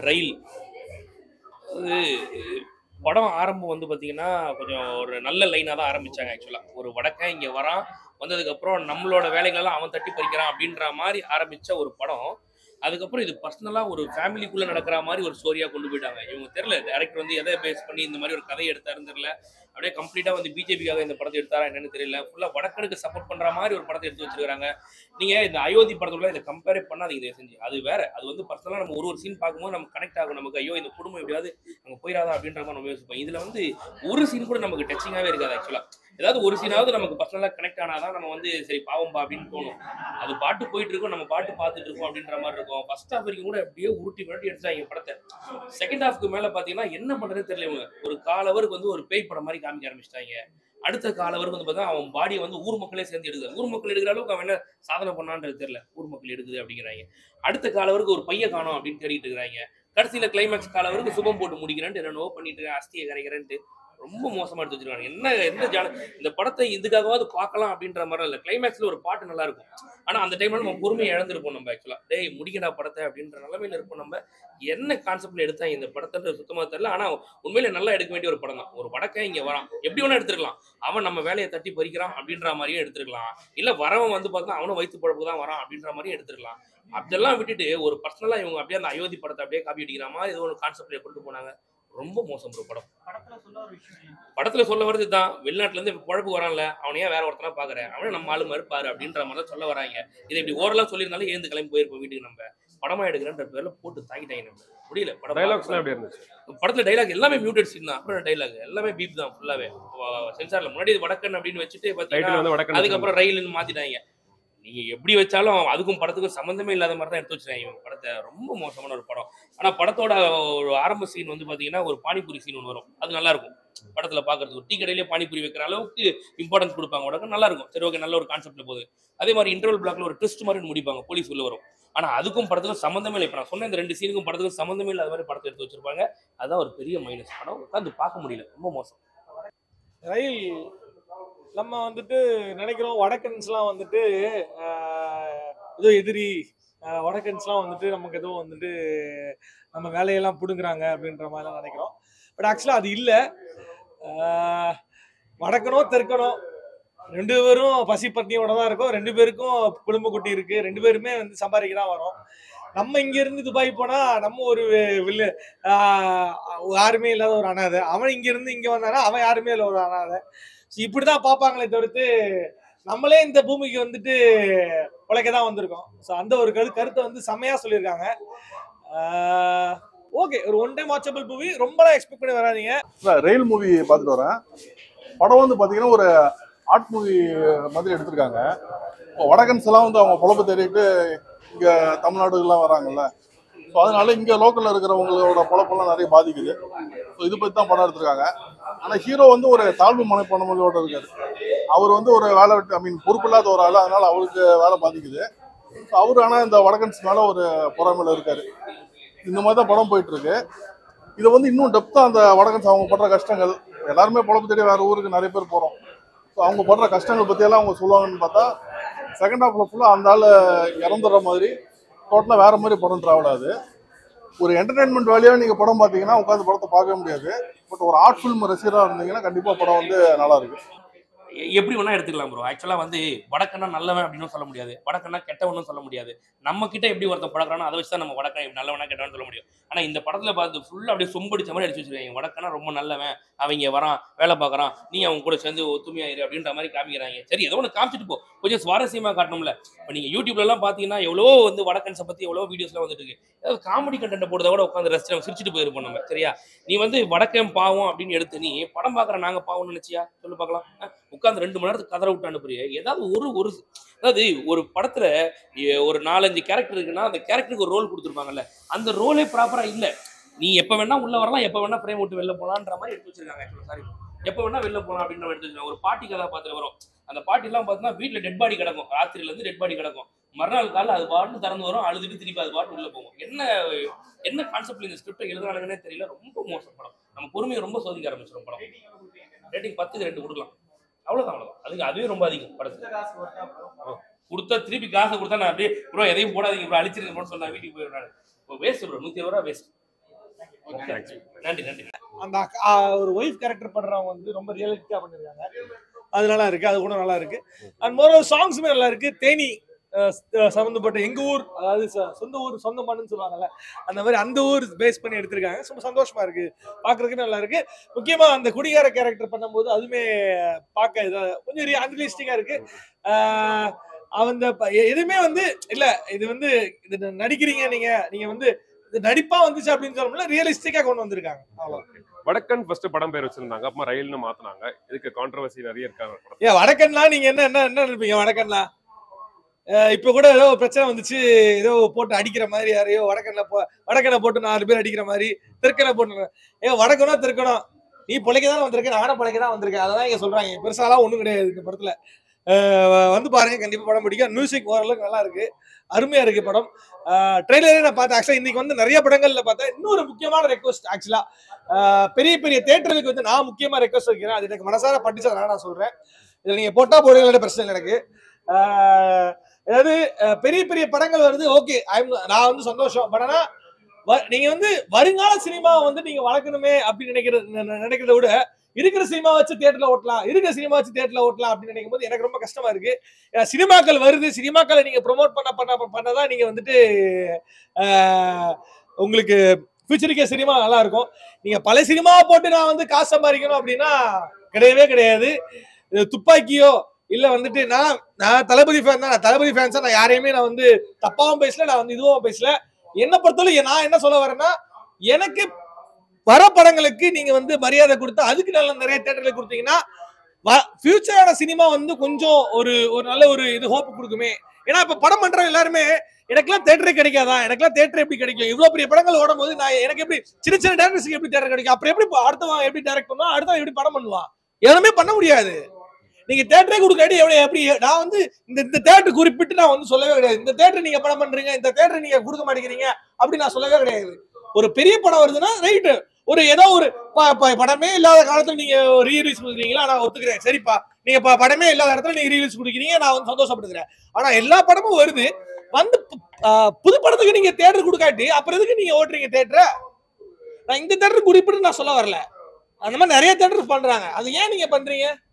ரயில் அது படம் ஆரம்பம் வந்து பார்த்தீங்கன்னா கொஞ்சம் ஒரு நல்ல லைனாக தான் ஆரம்பிச்சாங்க ஆக்சுவலாக ஒரு வடக்கன் இங்கே வரான் வந்ததுக்கப்புறம் நம்மளோட வேலைகளெல்லாம் அவன் தட்டி பறிக்கிறான் அப்படின்ற மாதிரி ஆரம்பித்த ஒரு படம் அதுக்கப்புறம் இது பர்சனலாக ஒரு ஃபேமிலிக்குள்ளே நடக்கிற மாதிரி ஒரு ஸ்டோரியாக கொண்டு போயிட்டாங்க இவங்க தெரில டேரக்டர் வந்து எதை பேஸ் பண்ணி இந்த மாதிரி ஒரு கதையை எடுத்தாருன்னு தெரியல அப்படியே கம்ப்ளீட்டாக வந்து பிஜேபிக்காக இந்த படத்தை எடுத்தாரா என்னன்னு தெரியல ஃபுல்லாக வடக்கனுக்கு சப்போர்ட் பண்ணுற மாதிரி ஒரு படத்தை எடுத்து வச்சிருக்காங்க நீங்கள் இந்த அயோத்தி படத்துல இதை கம்பேரே பண்ணாதீங்க இதை செஞ்சு அது வேற அது வந்து பர்சனலாக நம்ம ஒரு ஒரு சீன் பார்க்கும்போது நம்ம கனெக்ட் ஆகும் நமக்கு ஐயோ இந்த குடும்பம் எப்படியாவது அங்கே போயிடாதா அப்படின்ற மாதிரி நம்ம யோசிப்போம் இதில் வந்து ஒரு சீன் கூட நமக்கு டச்சிங்காகவே இருக்காது ஆக்சுவலாக ஏதாவது ஒரு சீனாவது நமக்கு பர்சனலாக கனெக்ட் ஆனாதான் நம்ம வந்து சரி பாவம்பா அப்படின்னு தோணும் அது பாட்டு போயிட்டு இருக்கோம் நம்ம பாட்டு பார்த்துட்டு இருக்கோம் அப்படின்ற மாதிரி இருக்கும் ஃபர்ஸ்ட் ஹாஃப் வரைக்கும் கூட அப்படியே உருட்டி மிரட்டி எடுத்தாங்க படத்தை செகண்ட் ஹாஃப்க்கு மேலே பார்த்தீங்கன்னா என்ன பண்ணுறதுன்னு தெரியல இவங்க ஒரு காலவருக்கு வந்து ஒரு பேய் படம் மாதிரி காமிக்க ஆரம்பிச்சிட்டாங்க அடுத்த காலவருக்கு வந்து பார்த்தா அவன் பாடியை வந்து ஊர் மக்களே சேர்ந்து எடுக்குது ஊர் மக்கள் எடுக்கிற அளவுக்கு அவன் என்ன சாதனை பண்ணான்றது தெரியல ஊர் மக்கள் எடுக்குது அப்படிங்கிறாங்க அடுத்த காலவருக்கு ஒரு பைய காணும் அப்படின்னு தேடிட்டு இருக்கிறாங்க கடைசியில கிளைமேக்ஸ் காலவருக்கு சுபம் போட்டு முடிக்கிறேன்ட்டு என்னென்னவோ பண்ணிட்டு இருக்கேன் அஸ்தியை கரைக்கிறேன்ட்டு ரொம்ப மோசமா எடுத்து வச்சிருக்காங்க என்ன எந்த ஜான இந்த படத்தை இதுக்காகவாவது பார்க்கலாம் அப்படின்ற மாதிரி இல்லை கிளைமேக்ஸ்ல ஒரு பாட்டு நல்லா இருக்கும் ஆனா அந்த டைம்ல நம்ம பொறுமையை இழந்திருப்போம் நம்ம ஆக்சுவலா டேய் முடிக்கடா படத்தை அப்படின்ற நிலைமையில இருப்போம் நம்ம என்ன கான்செப்ட்ல எடுத்தாங்க இந்த படத்தை சுத்தமா தெரியல ஆனா உண்மையில நல்லா எடுக்க வேண்டிய ஒரு படம் தான் ஒரு வடக்கன் இங்க வரான் எப்படி வேணா எடுத்துருக்கலாம் அவன் நம்ம வேலையை தட்டி பறிக்கிறான் அப்படின்ற மாதிரியும் எடுத்துருக்கலாம் இல்ல வரவன் வந்து பார்த்தா அவனும் வயிற்று பழப்பு தான் வரான் அப்படின்ற மாதிரியும் எடுத்துருக்கலாம் அதெல்லாம் விட்டுட்டு ஒரு பர்சனலா இவங்க அப்படியே அந்த அயோத்தி படத்தை அப்படியே காப்பி அடிக்கிற மாதிரி ஏதோ ஒரு கான்செப்ட்ல கொண்டு போனாங்க ரொம்ப மோசம் ஒரு படம் படத்துல சொல்ல ஒரு விஷயம் என்ன? படத்துல சொல்ல வர்றது தான் வெளிநாட்டுல இருந்து குழப்பு வரான்ல அவனையே வேற ஒருத்தனா பாக்குறேன் அவனே நம்ம ஆளு மறுப்பாரு அப்படின்ற மாதிரி தான் சொல்ல வராங்க இதை இப்படி ஓரளவு சொல்லியிருந்தாலும் ஏந்து கிளம்பி போயிருப்போம் வீட்டுக்கு நம்ம படமா எடுக்கிறன்ற பேர்ல போட்டு தாக்கிட்டாங்க நம்ம முடியல படம் டைலாக்ஸ்லாம் எப்படி இருந்துச்சு படத்துல டைலாக் எல்லாமே மியூட்டட் சீன் தான் அப்புறம் டைலாக் எல்லாமே பீப் தான் ஃபுல்லாவே சென்சார்ல முன்னாடி இது வடக்கன் அப்படின்னு வச்சுட்டு டைட்டில் பாத்தீங்கன்னா வந்து வடக்கன் அதுக்கப்புறம் ரயில்னு மாத்திட்டாங்க நீங்க எப்படி வச்சாலும் அதுக்கும் படத்துக்கும் சம்மந்தமே இல்லாத மாதிரி தான் எடுத்து வச்சிருக்காங்க இவங்க படத்தை ரொம்ப மோசமான ஒரு படம் ஆனா படத்தோட ஒரு ஆரம்ப சீன் வந்து பாத்தீங்கன்னா ஒரு பானிபூரி சீன் ஒன்று வரும் அது நல்லா இருக்கும் படத்துல பாக்குறதுக்கு ஒரு டீ கடையிலே பானிபூரி வைக்கிற அளவுக்கு இம்பார்ட்டன்ஸ் கொடுப்பாங்க உடனே நல்லா இருக்கும் சரி ஓகே நல்ல ஒரு கான்செப்ட்ல போகுது அதே மாதிரி இன்டர்வல் பிளாக்ல ஒரு ட்விஸ்ட் மாதிரி முடிப்பாங்க போலீஸ் உள்ள வரும் ஆனா அதுக்கும் படத்துக்கும் சம்மந்தமே இல்லை இப்ப நான் சொன்ன இந்த ரெண்டு சீனுக்கும் படத்துக்கும் சம்மந்தமே இல்லாத மாதிரி படத்தை எடுத்து வச்சிருப்பாங்க அதான் ஒரு பெரிய மைனஸ் படம் உட்காந்து பார்க்க முடியல ரொம்ப மோசம் ரயில் நம்ம வந்துட்டு நினைக்கிறோம் வடக்கன்ஸ்லாம் வந்துட்டு ஆஹ், ஏதோ எதிரி ஆஹ், வடக்கன்ஸ்லாம் வந்துட்டு நமக்கு ஏதோ வந்துட்டு நம்ம வேலையெல்லாம் பிடுங்குறாங்க அப்படின்ற மாதிரிலாம் நினைக்கிறோம் பட் ஆக்சுவலாக அது இல்லை வடக்கனோ தெற்கனோ ரெண்டு பேரும் பசி பட்னியோட தான் இருக்கும் ரெண்டு பேருக்கும் குடும்ப குட்டி இருக்கு ரெண்டு பேருமே வந்து சம்பாதிக்க தான் வரோம் நம்ம இங்க இருந்து துபாய் போனா நம்ம ஒரு வில்லு ஆஹ், யாருமே இல்லாத ஒரு அனாதை அவன் இங்க இருந்து இங்க வந்தானா அவன் யாருமே இல்லை ஒரு அனாதை So இப்படிதான் பார்ப்பாங்களே தவிர்த்து நம்மளே இந்த பூமிக்கு வந்துட்டு உழைக்க தான் வந்திருக்கோம் ஸோ அந்த ஒரு கரு கருத்தை வந்து செம்மையா சொல்லியிருக்காங்க ஓகே ஒரு ஒன் டைம் வாட்சபிள் மூவி ரொம்பலாம் எக்ஸ்பெக்ட் பண்ணி வராதீங்க நான் ரயில் மூவி பார்த்துட்டு வரேன் படம் வந்து பார்த்தீங்கன்னா ஒரு ஆர்ட் மூவி மாதிரி எடுத்திருக்காங்க இப்போ வடகன்ஸ் எல்லாம் வந்து அவங்க பொழப்பு தேடிட்டு இங்கே தமிழ்நாடுலாம் வராங்கல்ல ஸோ அதனால இங்கே லோக்கலில் இருக்கிறவங்களோட பொழப்பெல்லாம் நிறைய பாதிக்குது ஸோ இது பற்றி தான் படம் எடுத்திருக்காங்க ஆனால் ஹீரோ வந்து ஒரு தாழ்வு மனப்பான்மையோட இருக்காரு அவர் வந்து ஒரு வேலை விட்டு ஐ மீன் பொறுப்பில்லாத ஒரு ஆள் அதனால அவருக்கு வேலை பாதிக்குது ஸோ அவர் ஆனால் இந்த வடகன்ஸ் மேலே ஒரு பொறாமையில் இருக்காரு இந்த மாதிரி தான் படம் போயிட்டு இருக்கு இதை வந்து இன்னும் டெப்த்தாக அந்த வடகன்ஸ் அவங்க படுற கஷ்டங்கள் எல்லாருமே பொழப்பு தேடி வேற ஊருக்கு நிறைய பேர் போகிறோம் ஸோ அவங்க படுற கஷ்டங்கள் பற்றியெல்லாம் அவங்க சொல்லுவாங்கன்னு பார்த்தா செகண்ட் ஹாஃப்ல ஃபுல்லாக அந்த ஆள் இறந்துடுற மாதிரி டோட்டலாக வேற மாதிரி படம் ட்ராவல் ஆகுது ஒரு என்டர்டைன்மெண்ட் வேலையாக நீங்கள் படம் பார்த்தீங்கன்னா உட்காந்து படத்தை பார்க்க முடியாது பட் ஒரு ஆர்ட் ஃபில்ம் ரசிகராக இருந்தீங்கன்னா கண்டிப்பாக படம் வந்து நல்லா இருக்கு எ- எப்படி வேணா எடுத்துக்கலாம் ப்ரோ ஆக்சுவலா வந்து வடக்கன்னா நல்லவன் அப்படின்னு சொல்ல முடியாது வடக்கன்னா கெட்டவனும் சொல்ல முடியாது நம்ம கிட்ட எப்படி ஒருத்தன் பழகிறானோ அதை வச்சு தான் நம்ம வடக்கன் எப்படி நல்லவனா கெட்டவன் சொல்ல முடியும் ஆனா இந்த படத்துல பார்த்து ஃபுல்லா அப்படியே சொம்படிச்ச மாதிரி அடிச்சு வச்சிருக்காங்க வடக்கனா ரொம்ப நல்லவன் அவங்க வரான் வேலை பார்க்கறான் நீ அவங்க கூட சேர்ந்து ஒத்துமையாயிரு அப்படின்ற மாதிரி காமிக்கிறாங்க சரி ஏதோ ஒன்று காமிச்சிட்டு போ கொஞ்சம் சுவாரஸ்யமா காட்டணும்ல இப்போ நீங்க யூடியூப்ல எல்லாம் பாத்தீங்கன்னா எவ்வளவோ வந்து வடக்கன்ஸை பத்தி எவ்வளோ வீடியோஸ்லாம் வந்துட்டு இருக்கு ஏதாவது காமெடி கண்டென்ட் போடுறத விட உட்காந்து ரசிச்சு நம்ம சிரிச்சுட்டு போயிருப்போம் நம்ம சரியா நீ வந்து வடக்கன் பாவம் அப்படின்னு எடுத்து நீ படம் பார்க்குற நாங்க பாவம்னு நினைச்சியா சொல்லு பார்க்கலாம் உட்காந்து ரெண்டு மணி நேரத்துக்கு கதற விட்டு அனுப்புறிய ஏதாவது ஒரு ஒரு அதாவது ஒரு படத்துல எ, ஒரு நாலஞ்சு கேரக்டர் இருக்குன்னா அந்த கேரக்டருக்கு ஒரு ரோல் கொடுத்துருப்பாங்கல்ல அந்த ரோலே ப்ராப்பரா இல்ல நீ எப்ப வேணா உள்ள வரலாம் எப்ப வேணா ஃப்ரேம் விட்டு வெளில போலான்ற மாதிரி எடுத்து வச்சிருக்காங்க சாரி எப்ப வேணா வெளில போலாம் அப்படின்னு நம்ம எடுத்து வச்சிருக்காங்க ஒரு பாட்டி கதாபாத்திரம் வரும் அந்த பாட்டி எல்லாம் பார்த்தீங்கன்னா வீட்டுல டெட் பாடி கிடக்கும் ராத்திரில இருந்து டெட் பாடி கிடக்கும் மறுநாள் காலைல அது பாட்டு திறந்து வரும் அழுதுட்டு திருப்பி அது பாட்டு உள்ள போகும் என்ன என்ன கான்செப்ட்ல இந்த ஸ்கிரிப்டை எழுதுறானுங்கன்னே தெரியல ரொம்ப மோசம் படம் நம்ம பொறுமையை ரொம்ப சோதிக்க ஆரம்பிச்சிடும் படம் ரேட்டிங் பத்துக்கு ரெண்டு கொடுக்கலாம் அவ்வளவுதான் அவ்வளவுதான் அதுக்கு அதுவே ரொம்ப அதிகம் படத்துக்கு இந்த காசு ஒர்த்தா bro? கொடுத்தா திருப்பி காசை கொடுத்தா நான் அப்படியே ப்ரோ எதையும் போடாதீங்க ப்ரோ அழிச்சிருங்க ப்ரோன்னு சொன்னா வீட்டுக்கு போயிடுறாரு இப்போ வேஸ்ட் ப்ரோ நூற்றி ரூபா வேஸ்ட் தேங்க்ஸ் நன்றி நன்றி அந்த அக்கா- ஆ, ஒரு ஒய்ஃப் கேரக்டர் பண்றவங்க வந்து ரொம்ப ரியலிஸ்டிக்கா பண்ணிருக்காங்க அது நல்லா இருக்கு அது கூட நல்லா இருக்கு அண்ட் மோர் சாங்ஸுமே நல்லா இருக்கு தேனி அஹ், அஹ், சம்மந்தப்பட்ட எங்க ஊர் அதாவது சொ- சொந்த ஊர் சொந்த மண்ணுன்னு சொல்லுவாங்கல்ல அந்த மாதிரி அந்த ஊர் பேஸ் பண்ணி எடுத்திருக்காங்க ரொம்ப சந்தோஷமா இருக்கு பாக்குறதுக்கு நல்லா இருக்கு முக்கியமா அந்த குடிகார கேரக்டர் பண்ணும்போது அதுவுமே பார்க்க இதா கொஞ்சம் அன்ரியலிஸ்டிக்கா இருக்கு ஆஹ், அந்த ப- எ- எதுவுமே வந்து இல்ல இது வந்து இது நடிக்கிறீங்க நீங்க நீங்க வந்து இது நடிப்பா வந்துச்சு அப்படின்னு சொல்லணும்ல ரியலிஸ்டிக்கா கொண்டு வந்திருக்காங்க அவ்வளவு வடக்கன் ஃபர்ஸ்ட் படம் பேர் வச்சிருந்தாங்க அப்புறமா ரயில்னு மாத்துனாங்க இதுக்கு கான்ட்ரவர்சி நிறைய இருக்காங்க படத்துல. ஏன் வடக்கன்லாம் நீங்க என்ன என்ன என்ன நினைப்பீங்க வடக்கன்லாம் அஹ் இப்ப கூட ஏதோ ஒரு பிரச்சனை வந்துச்சு ஏதோ போட்டு அடிக்கிற மாதிரி யாரையோ வடக்கன்ல போ வடக்கனை போட்டு நாலு பேர் அடிக்கிற மாதிரி தெற்கனை போட்டு ஏ வடக்கணும் தெற்கணும் நீ பிழைக்க தான் வந்திருக்க நானும் பிழைக்க தான் வந்திருக்கேன் அதெல்லாம் இங்க சொல்றாங்க பெருசாலாம் ஒண்ணும் கிடையாது இந்த படத்துல அஹ் வந்து பாருங்க கண்டிப்பா படம் பிடிக்கும் மியூசிக் ஓரளவுக்கு நல்லா இருக்கு அருமையா இருக்கு படம் ட்ரெய்லரே நான் பார்த்தேன் ஆக்சுவலா இன்னைக்கு வந்து நிறைய படங்கள்ல பார்த்தேன் இன்னொரு முக்கியமான ரெக்வஸ்ட் ஆக்சுவலா பெரிய பெரிய தேட்டருக்கு வந்து நான் முக்கியமா ரெக்வஸ்ட் வைக்கிறேன் அது எனக்கு மனசார பட்டுச்சு அதனால நான் சொல்றேன் இதில் நீங்க போட்டா போடுங்களோட பிரச்சனை இல்லை எனக்கு ஆஹ் அதாவது அஹ் பெரிய பெரிய படங்கள் வருது ஓகே நான் வந்து சந்தோஷம் பட் ஆனா வ- நீங்க வந்து வருங்கால சினிமா வந்து நீங்க வளர்க்கணுமே அப்படின்னு நினைக்கிறது ந- ந- நினைக்கிறத விட இருக்கிற சினிமா வச்சு தியேட்டர்ல ஓட்டலாம் இருக்கிற சினிமா வச்சு தியேட்டர்ல ஓட்டலாம் அப்படின்னு நினைக்கும் போது எனக்கு ரொம்ப கஷ்டமா இருக்கு ஏன்னா சினிமாக்கள் வருது சினிமாக்களை நீங்க ப்ரோமோட் பண்ண பண்ண பண்ணதான் நீங்க வந்துட்டு ஆஹ் உங்களுக்கு ஃபியூச்சருக்கே சினிமா நல்லா இருக்கும் நீங்க பல சினிமாவை போட்டு நான் வந்து காசு சம்பாதிக்கணும் அப்படின்னா கிடையவே கிடையாது இது துப்பாக்கியோ இல்ல வந்துட்டு நான் நான் தளபதி ஃபேன் தான் நான் தளபதி ஃபேன்ஸா நான் யாரையுமே நான் வந்து தப்பாவும் பேசல நான் வந்து இதுவும் பேசல என்ன பொறுத்தவரை நான் என்ன சொல்ல வரேன்னா எனக்கு வர படங்களுக்கு நீங்க வந்து மரியாதை கொடுத்து அதுக்கு நல்ல நிறைய தேட்டர்ல கொடுத்தீங்கன்னா ஃபியூச்சரோட சினிமா வந்து கொஞ்சம் ஒரு ஒரு நல்ல ஒரு இது ஹோப் கொடுக்குமே ஏன்னா இப்ப படம் பண்ற எல்லாருமே எனக்கெல்லாம் தேட்டரே கிடைக்காதா எனக்கெல்லாம் தேட்டர் எப்படி கிடைக்கும் இவ்வளவு பெரிய படங்கள் ஓடும் போது நான் எனக்கு எப்படி சின்ன சின்ன டேரக்டர்ஸ்க்கு எப்படி தேட்டர் கிடைக்கும் அப்புறம் எப்படி அடுத்தவன் எப்படி டைரக்ட் பண்ணுவான் அடுத்தவன் எப்படி படம் பண்ணுவான் எதுவுமே பண்ண முடியாது நீங்க தேட்டரே கொடுக்காட்டி எவ்வளவு எப்படி நான் வந்து இந்த இந்த தேட்டர் குறிப்பிட்டு நான் வந்து சொல்லவே கிடையாது இந்த தேட்டர் நீங்க படம் பண்றீங்க இந்த தேட்டர் நீங்க கொடுக்க மாட்டேங்கிறீங்க அப்படி நான் சொல்லவே கிடையாது ஒரு பெரிய படம் வருதுன்னா ரைட்டு ஒரு ஏதோ ஒரு ப- ப- படமே இல்லாத காலத்துல நீங்க ரீ ரிலீஸ் கொடுக்குறீங்களா நான் ஒத்துக்கிறேன் சரிப்பா நீங்க ப- படமே இல்லாத இடத்துல நீங்க ரீலீஸ் கொடுக்குறீங்க நான் வந்து சந்தோஷப்படுத்துறேன் ஆனா எல்லா படமும் வருது வந்து பு- ஆஹ் புது படத்துக்கு நீங்க தேட்டர் கொடுக்காட்டி அப்புறம் எதுக்கு நீங்க ஓட்டுறீங்க தேட்டரை நான் இந்த தேட்டர் குறிப்பிட்டு நான் சொல்ல வரல அந்த மாதிரி நிறைய தேட்டர் பண்றாங்க அது ஏன் நீங்க பண்றீங்க